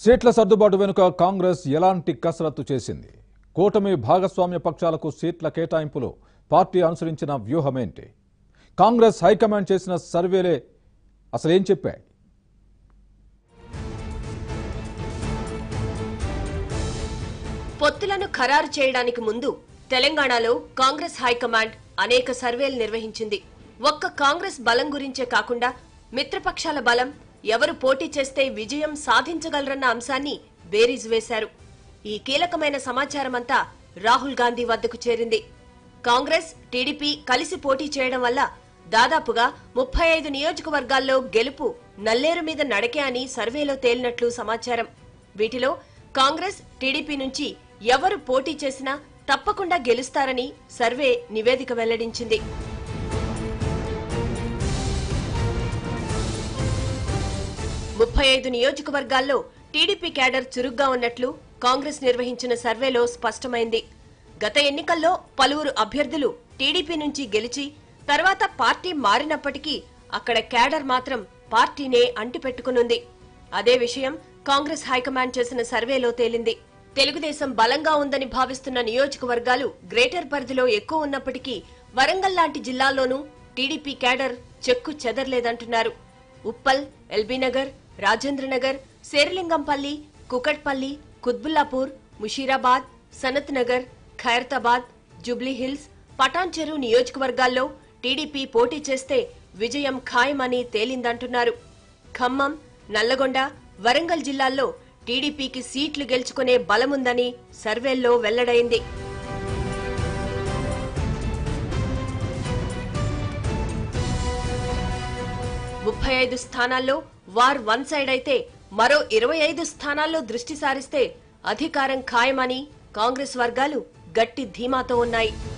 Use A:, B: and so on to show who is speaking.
A: సీట్ల సర్దుబాటు వెనుక కాంగ్రెస్ ఎలాంటి కసరత్తు చేసింది కూటమి భాగస్వామ్య పక్షాలకు సీట్ల కేటాయింపులో పార్టీ అనుసరించిన వ్యూహమేంటి కాంగ్రెస్ హైకమాండ్ చేసిన సర్వేలే అసలేం చెప్పాయి
B: పొత్తులను ఖరారు చేయడానికి ముందు తెలంగాణలో కాంగ్రెస్ హైకమాండ్ అనేక సర్వేలు నిర్వహించింది ఒక్క కాంగ్రెస్ బలం గురించే కాకుండా మిత్రపక్షాల బలం ఎవరు పోటీ చేస్తే విజయం సాధించగలరన్న అంశాన్ని బేరీజ్ వేశారు ఈ కీలకమైన సమాచారమంతా రాహుల్ గాంధీ వద్దకు చేరింది కాంగ్రెస్ టీడీపీ కలిసి పోటీ చేయడం వల్ల దాదాపుగా ముప్పై ఐదు నియోజకవర్గాల్లో గెలుపు నల్లేరు మీద నడకే అని సర్వేలో తేలినట్లు సమాచారం వీటిలో కాంగ్రెస్ టీడీపీ నుంచి ఎవరు పోటీ చేసినా తప్పకుండా గెలుస్తారని సర్వే నివేదిక వెల్లడించింది ముప్పై ఐదు నియోజకవర్గాల్లో టీడీపీ క్యాడర్ చురుగ్గా ఉన్నట్లు కాంగ్రెస్ నిర్వహించిన సర్వేలో స్పష్టమైంది గత ఎన్నికల్లో పలువురు అభ్యర్థులు టీడీపీ నుంచి గెలిచి తర్వాత పార్టీ మారినప్పటికీ అక్కడ క్యాడర్ మాత్రం పార్టీనే అంటిపెట్టుకునుంది అదే విషయం కాంగ్రెస్ హైకమాండ్ చేసిన సర్వేలో తేలింది తెలుగుదేశం బలంగా ఉందని భావిస్తున్న నియోజకవర్గాలు గ్రేటర్ పరిధిలో ఎక్కువ ఉన్నప్పటికీ వరంగల్ లాంటి జిల్లాల్లోనూ టీడీపీ క్యాడర్ చెక్కు చెదర్లేదంటున్నారు ఉప్పల్ ఎల్బీనగర్ రాజేంద్రనగర్ శేరిలింగంపల్లి కుకట్పల్లి కుత్బుల్లాపూర్ ముషీరాబాద్ సనత్ నగర్ ఖైరతాబాద్ జూబ్లీహిల్స్ పటాన్చెరు నియోజకవర్గాల్లో టీడీపీ పోటీ చేస్తే విజయం ఖాయమని తేలిందంటున్నారు ఖమ్మం నల్లగొండ వరంగల్ జిల్లాల్లో టీడీపీకి సీట్లు గెలుచుకునే బలముందని సర్వేల్లో వెల్లడైంది ముప్పై ఐదు స్థానాల్లో వార్ వన్ సైడ్ అయితే మరో ఇరవై ఐదు స్థానాల్లో దృష్టి సారిస్తే అధికారం ఖాయమని కాంగ్రెస్ వర్గాలు గట్టి ధీమాతో ఉన్నాయి